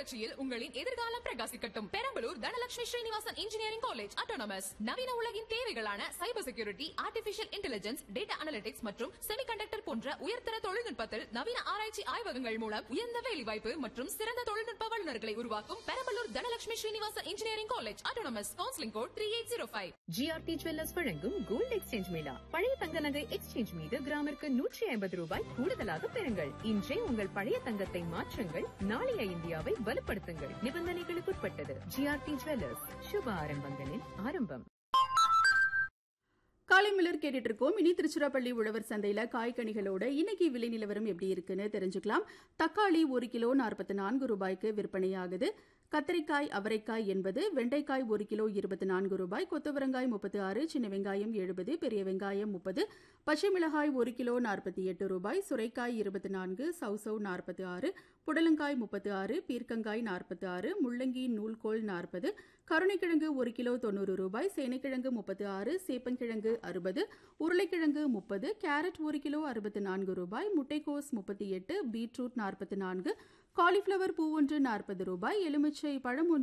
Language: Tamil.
புரட்சியில் உங்களின் எதிர்காலம் பிரகாசிக்கட்டும் Perambalur Dhanalakshmi Srinivasan engineering college autonomous நவீன உலகின் தேவைகளான cyber security artificial intelligence data analytics மற்றும் செமிகண்டக்டர் போன்ற உயர்தர தொழில்நுட்பத்தில் நவீன ஆராய்ச்சி ஆய்வகங்கள் மூலம் உயர்ந்த வேலைவாய்ப்பு மற்றும் சிறந்த தொழில்நுட்ப வல்லுநர்களை உருவாக்கும் Perambalur Dhanalakshmi Srinivasan engineering college autonomous counselling code three eight zero five GRT jewellers வழங்கும் கோல்ட் எக்ஸ்சேஞ்ச் மேளா பழைய தங்க நகை எக்ஸ்சேஞ்ச் மீது கிராமிற்கு நூற்றி ஐம்பது ரூபாய் கூடுதலாக பெறுங்கள் இன்றே உங்கள் பழைய தங்கத்தை மாற்றுங்கள் நாளைய இந்தியாவை வலுப்படுத்துங்கள் நிபந்தனைகளுக்குட்பட்டது ஜிஆர்டி ஜுவல்லர்ஸ் சுப ஆரம்பங்களின் ஆரம்பம் காலை மலர் கேட்டுட்டு இருக்கோம் இனி திருச்சிராப்பள்ளி உழவர் சந்தையில காய்கனிகளோட இன்னைக்கு விலை நிலவரம் எப்படி இருக்குன்னு தெரிஞ்சுக்கலாம் தக்காளி ஒரு கிலோ நாற்பத்தி நான்கு ரூபாய்க்கு விற்பனையாகுது கத்தரிக்காய் அவரைக்காய் எண்பது வெண்டைக்காய் ஒரு கிலோ இருபத்தி நான்கு ரூபாய் கொத்தவரங்காய் முப்பத்தி ஆறு சின்ன வெங்காயம் எழுபது பெரிய வெங்காயம் முப்பது பச்சை மிளகாய் ஒரு கிலோ நாற்பத்தி எட்டு ரூபாய் சுரைக்காய் இருபத்தி நான்கு சவுசவ் நாற்பத்தி ஆறு புடலங்காய் முப்பத்தி ஆறு பீர்க்கங்காய் நாற்பத்தி ஆறு முள்ளங்கி நூல்கோல் நாற்பது கருணைக்கிழங்கு ஒரு கிலோ தொண்ணூறு ரூபாய் சேனைக்கிழங்கு முப்பத்தி ஆறு சேப்பங்கிழங்கு அறுபது உருளைக்கிழங்கு முப்பது கேரட் ஒரு கிலோ அறுபத்தி நான்கு ரூபாய் முட்டைக்கோஸ் முப்பத்தி எட்டு பீட்ரூட் நாற்பத்தி நான்கு காலிஃபிளவர் பூ ஒன்று நாற்பது ரூபாய் எலுமிச்சை பழம் ஒன்று